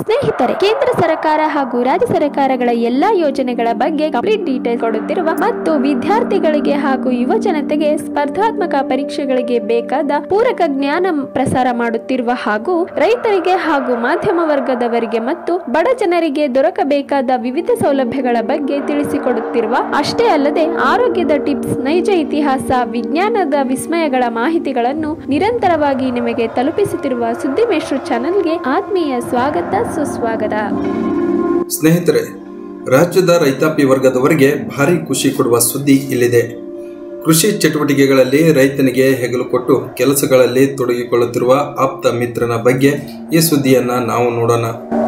ಸ್ನೇಹಿತರೆ ಕೇಂದ್ರ ಸರ್ಕಾರ ಹಾಗೂ ರಾಜ್ಯ ಸರ್ಕಾರಗಳ ಎಲ್ಲಾ ಯೋಜನೆಗಳ ಬಗ್ಗೆ ಕಂಪ್ಲೀಟ್ ಡೀಟೇಲ್ ಕೊಡುತ್ತಿರುವ ಮತ್ತು ವಿದ್ಯಾರ್ಥಿಗಳಿಗೆ ಹಾಗೂ ಯುವ ಜನತೆಗೆ ಸ್ಪರ್ಧಾತ್ಮಕ ಪರೀಕ್ಷೆಗಳಿಗೆ ಬೇಕಾದ ಪೂರಕ ಜ್ಞಾನ ಪ್ರಸಾರ ಮಾಡುತ್ತಿರುವ ಹಾಗೂ ರೈತರಿಗೆ ಹಾಗೂ ಮಾಧ್ಯಮ ವರ್ಗದವರಿಗೆ ಮತ್ತು ಬಡ ಜನರಿಗೆ ದೊರಕಬೇಕಾದ ವಿವಿಧ ಸೌಲಭ್ಯಗಳ ಬಗ್ಗೆ ತಿಳಿಸಿಕೊಡುತ್ತಿರುವ ಅಷ್ಟೇ ಅಲ್ಲದೆ ಆರೋಗ್ಯದ ಟಿಪ್ಸ್ ನೈಜ ಇತಿಹಾಸ ವಿಜ್ಞಾನದ ವಿಸ್ಮಯಗಳ ಮಾಹಿತಿಗಳನ್ನು ನಿರಂತರವಾಗಿ ನಿಮಗೆ ತಲುಪಿಸುತ್ತಿರುವ ಸುದ್ದಿಮೇಶ್ರು ಚಾನೆಲ್ಗೆ ಆತ್ಮೀಯ ಸ್ವಾಗತ ಸುಸ್ವಾಗತ ಸ್ನೇಹಿತರೆ ರಾಜ್ಯದ ರೈತಾಪಿ ವರ್ಗದವರಿಗೆ ಭಾರಿ ಖುಷಿ ಕೊಡುವ ಸುದ್ದಿ ಇಲ್ಲಿದೆ ಕೃಷಿ ಚಟುವಟಿಕೆಗಳಲ್ಲಿ ರೈತನಿಗೆ ಹೆಗಲು ಕೊಟ್ಟು ಕೆಲಸಗಳಲ್ಲಿ ತೊಡಗಿಕೊಳ್ಳುತ್ತಿರುವ ಆಪ್ತ ಮಿತ್ರನ ಬಗ್ಗೆ ಈ ಸುದ್ದಿಯನ್ನ ನಾವು ನೋಡೋಣ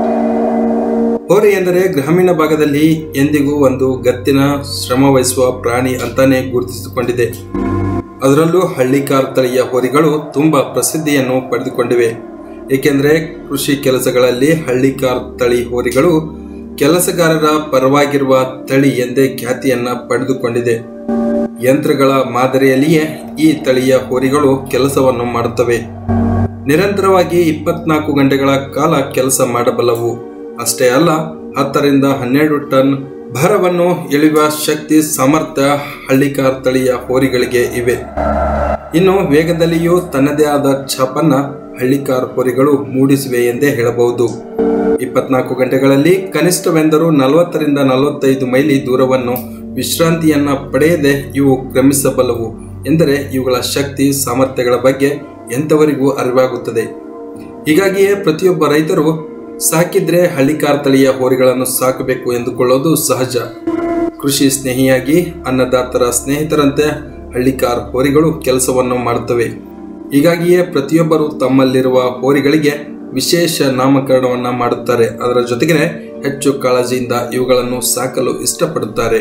ಹೋರಿ ಎಂದರೆ ಗ್ರಾಮೀಣ ಭಾಗದಲ್ಲಿ ಎಂದಿಗೂ ಒಂದು ಗತ್ತಿನ ಶ್ರಮ ವಹಿಸುವ ಪ್ರಾಣಿ ಅಂತಾನೆ ಗುರುತಿಸಿಕೊಂಡಿದೆ ಅದರಲ್ಲೂ ಹಳ್ಳಿಕಾರ್ ತಳಿಯ ಹೋರಿಗಳು ತುಂಬಾ ಪ್ರಸಿದ್ಧಿಯನ್ನು ಪಡೆದುಕೊಂಡಿವೆ ಏಕೆಂದರೆ ಕೃಷಿ ಕೆಲಸಗಳಲ್ಲಿ ಹಳ್ಳಿಕಾರ್ ತಳಿ ಹೋರಿಗಳು ಕೆಲಸಗಾರರ ಪರವಾಗಿರುವ ತಳಿ ಎಂದೇ ಖ್ಯಾತಿಯನ್ನ ಪಡೆದುಕೊಂಡಿದೆ ಯಂತ್ರಗಳ ಮಾದರಿಯಲ್ಲಿಯೇ ಈ ತಳಿಯ ಹೋರಿಗಳು ಕೆಲಸವನ್ನು ಮಾಡುತ್ತವೆ ನಿರಂತರವಾಗಿ ಇಪ್ಪತ್ನಾಲ್ಕು ಗಂಟೆಗಳ ಕಾಲ ಕೆಲಸ ಮಾಡಬಲ್ಲವು ಅಷ್ಟೇ ಅಲ್ಲ ಹತ್ತರಿಂದ ಹನ್ನೆರಡು ಟನ್ ಭಾರವನ್ನು ಎಳೆಯುವ ಶಕ್ತಿ ಸಾಮರ್ಥ್ಯ ಹಳ್ಳಿಕಾರ್ ತಳಿಯ ಹೋರಿಗಳಿಗೆ ಇವೆ ಇನ್ನು ವೇಗದಲ್ಲಿಯೂ ತನ್ನದೇ ಆದ ಛಾಪನ್ನ ಹಳ್ಳಿಕಾರ್ ಹೋರಿಗಳು ಮೂಡಿಸಿವೆ ಎಂದೇ ಹೇಳಬಹುದು ಇಪ್ಪತ್ನಾಲ್ಕು ಗಂಟೆಗಳಲ್ಲಿ ಕನಿಷ್ಠವೆಂದರೂ ನಲವತ್ತರಿಂದ ನಲವತ್ತೈದು ಮೈಲಿ ದೂರವನ್ನು ವಿಶ್ರಾಂತಿಯನ್ನ ಪಡೆಯದೆ ಇವು ಕ್ರಮಿಸಬಲ್ಲವು ಎಂದರೆ ಇವುಗಳ ಶಕ್ತಿ ಸಾಮರ್ಥ್ಯಗಳ ಬಗ್ಗೆ ಎಂಥವರಿಗೂ ಅರಿವಾಗುತ್ತದೆ ಹೀಗಾಗಿಯೇ ಪ್ರತಿಯೊಬ್ಬ ರೈತರು ಸಾಕಿದ್ರೆ ಹಳ್ಳಿಕಾರ್ ತಳಿಯ ಹೋರಿಗಳನ್ನು ಸಾಕಬೇಕು ಎಂದುಕೊಳ್ಳೋದು ಸಹಜ ಕೃಷಿ ಸ್ನೇಹಿಯಾಗಿ ಅನ್ನದಾತರ ಸ್ನೇಹಿತರಂತೆ ಹಳ್ಳಿಕಾರ್ ಹೋರಿಗಳು ಕೆಲಸವನ್ನು ಮಾಡುತ್ತವೆ ಹೀಗಾಗಿಯೇ ಪ್ರತಿಯೊಬ್ಬರು ತಮ್ಮಲ್ಲಿರುವ ಹೋರಿಗಳಿಗೆ ವಿಶೇಷ ನಾಮಕರಣವನ್ನ ಮಾಡುತ್ತಾರೆ ಅದರ ಜೊತೆಗೆ ಹೆಚ್ಚು ಕಾಳಜಿಯಿಂದ ಇವುಗಳನ್ನು ಸಾಕಲು ಇಷ್ಟಪಡುತ್ತಾರೆ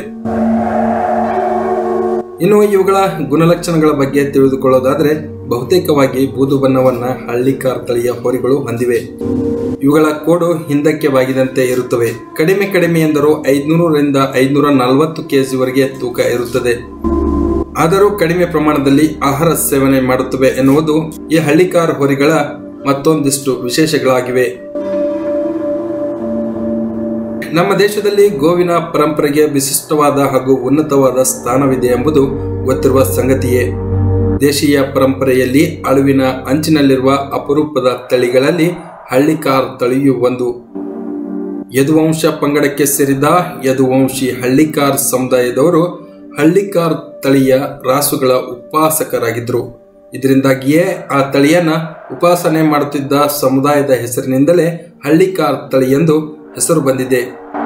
ಇನ್ನು ಇವುಗಳ ಗುಣಲಕ್ಷಣಗಳ ಬಗ್ಗೆ ತಿಳಿದುಕೊಳ್ಳೋದಾದ್ರೆ ಬಹುತೇಕವಾಗಿ ಬೂದು ಬಣ್ಣವನ್ನ ಹಳ್ಳಿಕಾರ್ ತಳಿಯ ಹೋರಿಗಳು ಹೊಂದಿವೆ ಇವುಗಳ ಕೋಡು ಹಿಂದಕ್ಕೆ ಬಾಗಿದಂತೆ ಇರುತ್ತವೆ ಕಡಿಮೆ ಕಡಿಮೆ ಎಂದರೂ ಐದ್ನೂರರಿಂದ ಐದ್ನೂರ ನಲವತ್ತು ಕೆಜಿವರೆಗೆ ತೂಕ ಇರುತ್ತದೆ ಆದರೂ ಕಡಿಮೆ ಪ್ರಮಾಣದಲ್ಲಿ ಆಹಾರ ಸೇವನೆ ಮಾಡುತ್ತವೆ ಎನ್ನುವುದು ಈ ಹಳ್ಳಿಕಾರ್ ಹೋರಿಗಳ ಮತ್ತೊಂದಿಷ್ಟು ವಿಶೇಷಗಳಾಗಿವೆ ನಮ್ಮ ದೇಶದಲ್ಲಿ ಗೋವಿನ ಪರಂಪರೆಗೆ ವಿಶಿಷ್ಟವಾದ ಹಾಗೂ ಉನ್ನತವಾದ ಸ್ಥಾನವಿದೆ ಎಂಬುದು ಗೊತ್ತಿರುವ ಸಂಗತಿಯೇ ದೇಶೀಯ ಪರಂಪರೆಯಲ್ಲಿ ಅಳುವಿನ ಅಂಚಿನಲ್ಲಿರುವ ಅಪರೂಪದ ತಳಿಗಳಲ್ಲಿ ಹಳ್ಳಿಕಾರ್ ತಳಿಯು ಒಂದು ಯದುವಂಶ ಪಂಗಡಕ್ಕೆ ಸೇರಿದ ಯದುವಂಶಿ ಹಳ್ಳಿಕಾರ್ ಸಮುದಾಯದವರು ಹಳ್ಳಿಕಾರ್ ತಳಿಯ ರಾಸುಗಳ ಉಪಾಸಕರಾಗಿದ್ದರು ಇದರಿಂದಾಗಿಯೇ ಆ ತಳಿಯನ್ನ ಉಪಾಸನೆ ಮಾಡುತ್ತಿದ್ದ ಸಮುದಾಯದ ಹೆಸರಿನಿಂದಲೇ ಹಳ್ಳಿಕಾರ್ ತಳಿ ಎಂದು ಹೆಸರು ಬಂದಿದೆ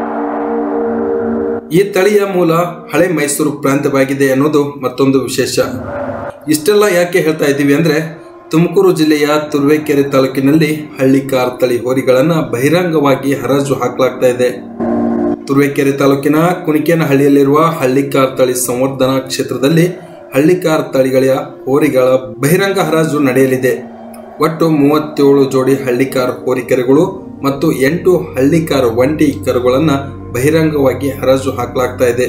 ಈ ತಳಿಯ ಮೂಲ ಹಳೆ ಮೈಸೂರು ಪ್ರಾಂತ್ಯವಾಗಿದೆ ಅನ್ನೋದು ಮತ್ತೊಂದು ವಿಶೇಷ ಇಷ್ಟೆಲ್ಲ ಯಾಕೆ ಹೇಳ್ತಾ ಇದ್ದೀವಿ ಅಂದ್ರೆ ತುಮಕೂರು ಜಿಲ್ಲೆಯ ತುರುವೇಕೆರೆ ತಾಲೂಕಿನಲ್ಲಿ ಹಳ್ಳಿಕಾರ್ ತಳಿ ಹೋರಿಗಳನ್ನ ಬಹಿರಂಗವಾಗಿ ಹರಾಜು ಹಾಕಲಾಗ್ತಾ ಇದೆ ತುರುವೇಕೆರೆ ತಾಲೂಕಿನ ಕುಣಿಕೇನಹಳ್ಳಿಯಲ್ಲಿರುವ ಹಳ್ಳಿಕಾರ್ ತಳಿ ಸಂವರ್ಧನಾ ಕ್ಷೇತ್ರದಲ್ಲಿ ಹಳ್ಳಿಕಾರ್ ತಳಿಗಳ ಹೋರಿಗಳ ಬಹಿರಂಗ ಹರಾಜು ನಡೆಯಲಿದೆ ಒಟ್ಟು ಮೂವತ್ತೇಳು ಜೋಡಿ ಹಳ್ಳಿಕಾರ್ ಹೋರಿಕೆರೆಗಳು ಮತ್ತು ಎಂಟು ಹಳ್ಳಿಕಾರ್ ಒಂಟಿ ಕರುಗಳನ್ನ ಬಹಿರಂಗವಾಗಿ ಹರಾಜು ಹಾಕಲಾಗ್ತಾ ಇದೆ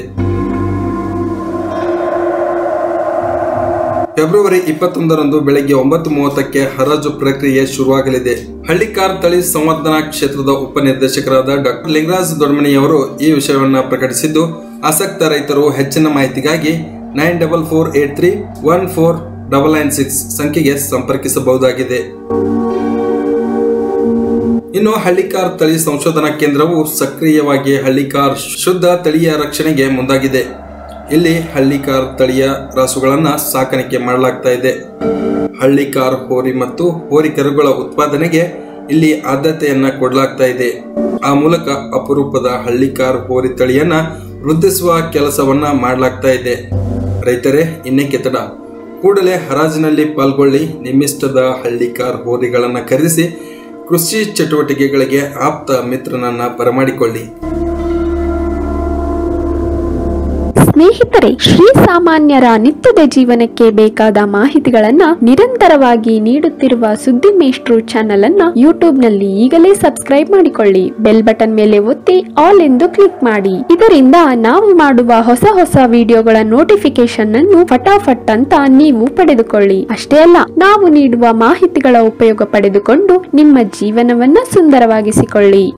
ಫೆಬ್ರವರಿ ಇಪ್ಪತ್ತೊಂದರಂದು ಬೆಳಗ್ಗೆ ಒಂಬತ್ತು ಮೂವತ್ತಕ್ಕೆ ಹರಾಜು ಪ್ರಕ್ರಿಯೆ ಶುರುವಾಗಲಿದೆ ಹಳ್ಳಿಕಾರ್ ತಳಿ ಸಂವರ್ಧನಾ ಕ್ಷೇತ್ರದ ಉಪನಿರ್ದೇಶಕರಾದ ಡಾಕ್ಟರ್ ಲಿಂಗರಾಜ್ ದೊಡ್ಮಣಿಯವರು ಈ ವಿಷಯವನ್ನ ಪ್ರಕಟಿಸಿದ್ದು ಆಸಕ್ತ ರೈತರು ಹೆಚ್ಚಿನ ಮಾಹಿತಿಗಾಗಿ nine double four eight three one four double nine six ಸಂಖ್ಯೆಗೆ ಸಂಪರ್ಕಿಸಬಹುದಾಗಿದೆ ಇನ್ನು ಹಳ್ಳಿಕಾರ್ ತಳಿ ಸಂಶೋಧನಾ ಕೇಂದ್ರವು ಸಕ್ರಿಯವಾಗಿ ಹಳ್ಳಿಕಾರ್ ಶುದ್ಧ ತಳಿಯ ರಕ್ಷಣೆಗೆ ಮುಂದಾಗಿದೆ ಇಲ್ಲಿ ಹಳ್ಳಿಕಾರ್ ತಳಿಯ ರಾಸುಗಳನ್ನ ಸಾಕಾಣಿಕೆ ಮಾಡಲಾಗ್ತಾ ಇದೆ ಹಳ್ಳಿಕಾರ್ ಹೋರಿ ಮತ್ತು ಹೋರಿ ಕರುಗಳ ಉತ್ಪಾದನೆಗೆ ಇಲ್ಲಿ ಆದ್ಯತೆಯನ್ನ ಕೊಡಲಾಗ್ತಾ ಇದೆ ಆ ಮೂಲಕ ಅಪರೂಪದ ಹಳ್ಳಿಕಾರ್ ಹೋರಿ ತಳಿಯನ್ನ ವೃದ್ಧಿಸುವ ಕೆಲಸವನ್ನ ಮಾಡಲಾಗ್ತಾ ಇದೆ ರೈತರೇ ಇನ್ನೇಕೆ ತಡ ಕೂಡಲೇ ಹರಾಜಿನಲ್ಲಿ ಪಾಲ್ಗೊಳ್ಳಿ ನಿಮ್ಮಿಷ್ಟದ ಹಳ್ಳಿಕಾರ್ ಹೋರಿಗಳನ್ನ ಖರೀದಿಸಿ ಕೃಷಿ ಚಟುವಟಿಕೆಗಳಿಗೆ ಆಪ್ತ ಮಿತ್ರನನ್ನ ಬರಮಾಡಿಕೊಳ್ಳಿ ಸ್ನೇಹಿತರೆ ಶ್ರೀ ಸಾಮಾನ್ಯರ ನಿತ್ಯದ ಜೀವನಕ್ಕೆ ಬೇಕಾದ ಮಾಹಿತಿಗಳನ್ನ ನಿರಂತರವಾಗಿ ನೀಡುತ್ತಿರುವ ಸುದ್ದಿ ಮೇಷ್ಟ್ರು ಚಾನೆಲ್ ಅನ್ನ ಯೂಟ್ಯೂಬ್ ನಲ್ಲಿ ಈಗಲೇ ಸಬ್ಸ್ಕ್ರೈಬ್ ಮಾಡಿಕೊಳ್ಳಿ ಬೆಲ್ ಬಟನ್ ಮೇಲೆ ಒತ್ತಿ ಆಲ್ ಎಂದು ಕ್ಲಿಕ್ ಮಾಡಿ ಇದರಿಂದ ನಾವು ಮಾಡುವ ಹೊಸ ಹೊಸ ವಿಡಿಯೋಗಳ ನೋಟಿಫಿಕೇಶನ್ ಅನ್ನು ಫಟಾಫಟ್ ಅಂತ ನೀವು ಪಡೆದುಕೊಳ್ಳಿ ಅಷ್ಟೇ ಅಲ್ಲ ನಾವು ನೀಡುವ ಮಾಹಿತಿಗಳ ಉಪಯೋಗ ಪಡೆದುಕೊಂಡು ನಿಮ್ಮ ಜೀವನವನ್ನ ಸುಂದರವಾಗಿಸಿಕೊಳ್ಳಿ